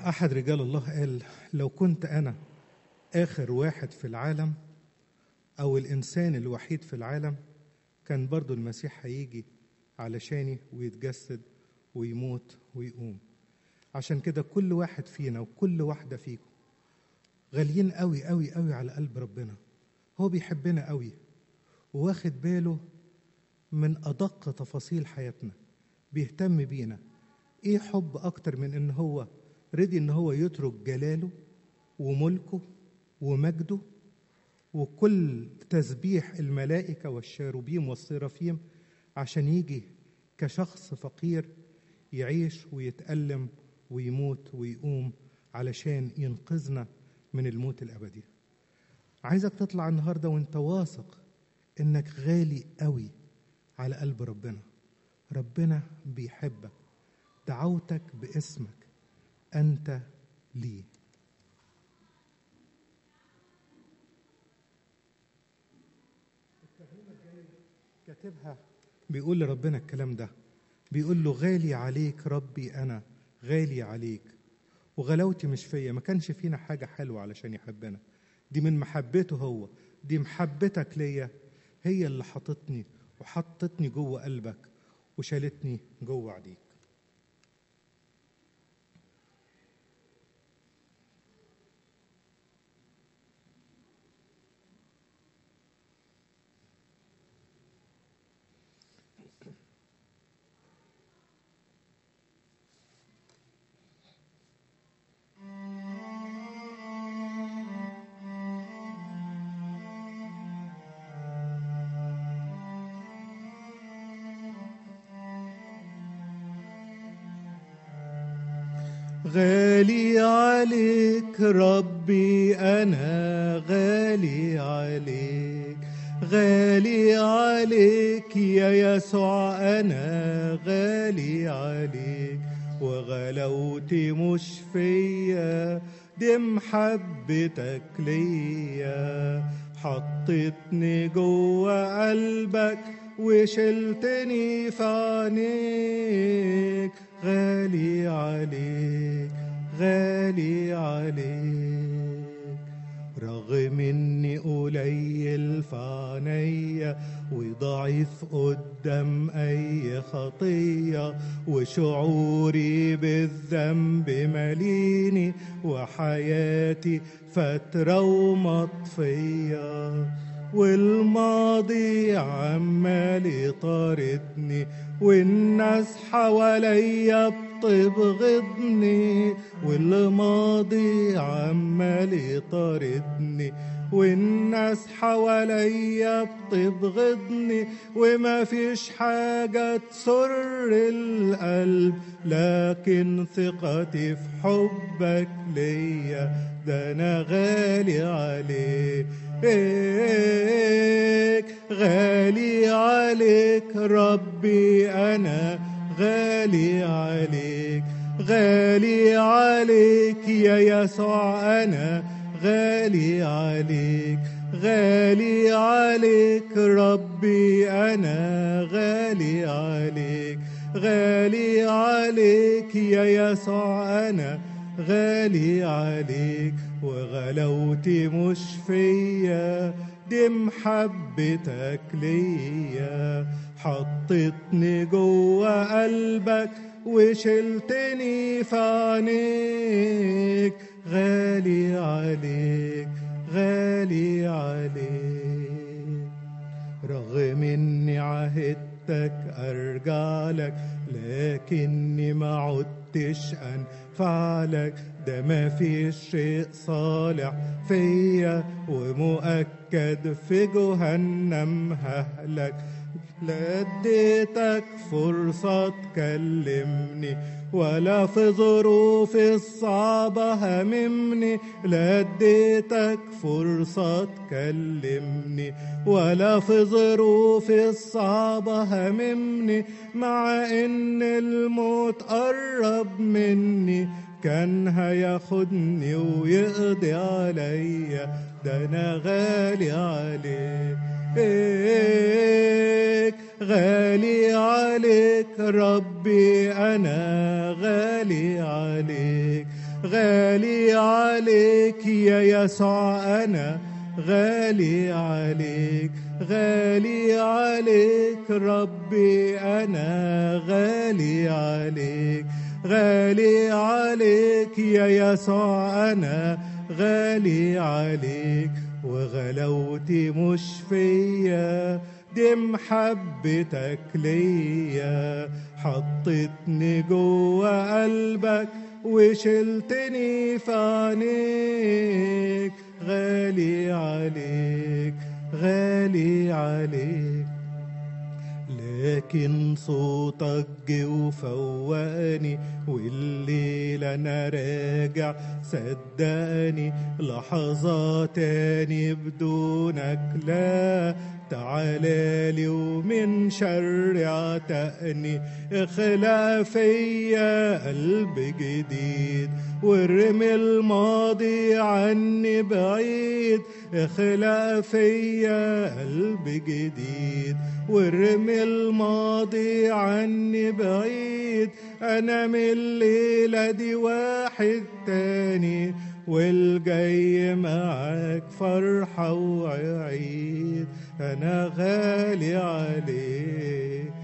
أحد رجال الله قال لو كنت أنا آخر واحد في العالم أو الإنسان الوحيد في العالم كان برضو المسيح هيجي علشاني ويتجسد ويموت ويقوم عشان كده كل واحد فينا وكل واحدة فيكم غاليين قوي قوي قوي على قلب ربنا هو بيحبنا قوي واخد باله من أدق تفاصيل حياتنا بيهتم بينا ايه حب اكتر من ان هو رضي ان هو يترك جلاله وملكه ومجده وكل تسبيح الملائكه والشاروبيم والصرافيم عشان يجي كشخص فقير يعيش ويتألم ويموت ويقوم علشان ينقذنا من الموت الأبدي عايزك تطلع النهارده وانت واثق انك غالي قوي على قلب ربنا ربنا بيحبك دعوتك باسمك انت لي كاتبها بيقول لربنا الكلام ده بيقول له غالي عليك ربي انا غالي عليك وغلاوتي مش فيا ما كانش فينا حاجه حلوه علشان يحبنا دي من محبته هو دي محبتك ليا هي اللي حطتني وحطتني جوه قلبك وشالتني جوه عينيك غالي عليك ربي أنا غالي عليك غالي عليك يا يسوع أنا غالي عليك وغلاوتي مش فيا دي محبتك ليا حطتني جوه قلبك وشلتني في عينيك غالي عليك غالي عليك رغم اني قليل في عينيا وضعيف قدام اي خطيه وشعوري بالذنب ماليني وحياتي فتره ومطفيه والماضي عمال يطاردني والناس حواليا بتبغضني والماضي عمال يطاردني والناس حواليا بتبغضني وما فيش حاجة تسر القلب لكن ثقتي في حبك ليا ده أنا غالي عليك غالي عليك ربي أنا غالي عليك غالي عليك يا يسوع أنا غالي عليك غالي عليك ربي أنا غالي عليك غالي عليك يا يسوع أنا غالي عليك وغلاوتي مش فيا دي محبتك ليا حطتني جوه قلبك وشلتني في عينيك غالي عليك غالي عليك رغم اني عهدتك ارجع لك لكني ما عدتش انفع لك ده ما فيش شيء صالح فيا ومؤكد في جهنم ههلك لا اديتك فرصة تكلمني ولا في ظروفي الصعبة هممني لا اديتك فرصة تكلمني ولا في ظروفي الصعبة هممني مع ان الموت قرب مني كان هياخدني ويقضي عليا ده انا غالي عليك غالي عليك ربي أنا غالي عليك غالي عليك يا يسوع أنا غالي عليك غالي عليك ربي أنا غالي عليك غالي عليك يا يسوع أنا غالي عليك وغلاوتي مش فيا دي محبتك ليا حطتني جوا قلبك وشلتني في عينيك غالي عليك غالي عليك لكن صوتك جه وفوقني والليل انا راجع صدقني لحظة تاني بدونك لا تعالى لي ومن شر عتقني اخلق فيا قلب جديد وارمي الماضي عني بعيد اخلق فيا قلب جديد وارمي الماضي عني بعيد انا من الليله دي واحد تاني والجاي معاك فرحة وعيد أنا غالي عليك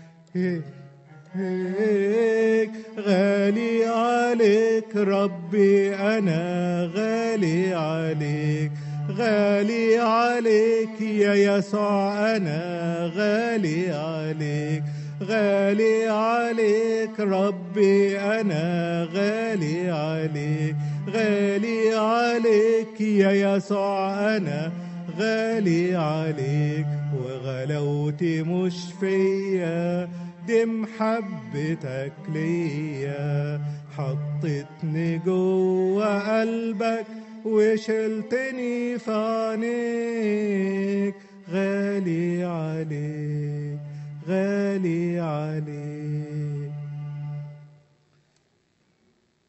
هيك غالي عليك ربي أنا غالي عليك غالي عليك يا يسوع أنا غالي عليك غالي عليك ربي أنا غالي عليك غالي عليك يا يسوع أنا غالي عليك وغلاوتي مش فيا دي محبتك ليا حطتني جوا قلبك وشلتني في عينيك غالي عليك غالي عليك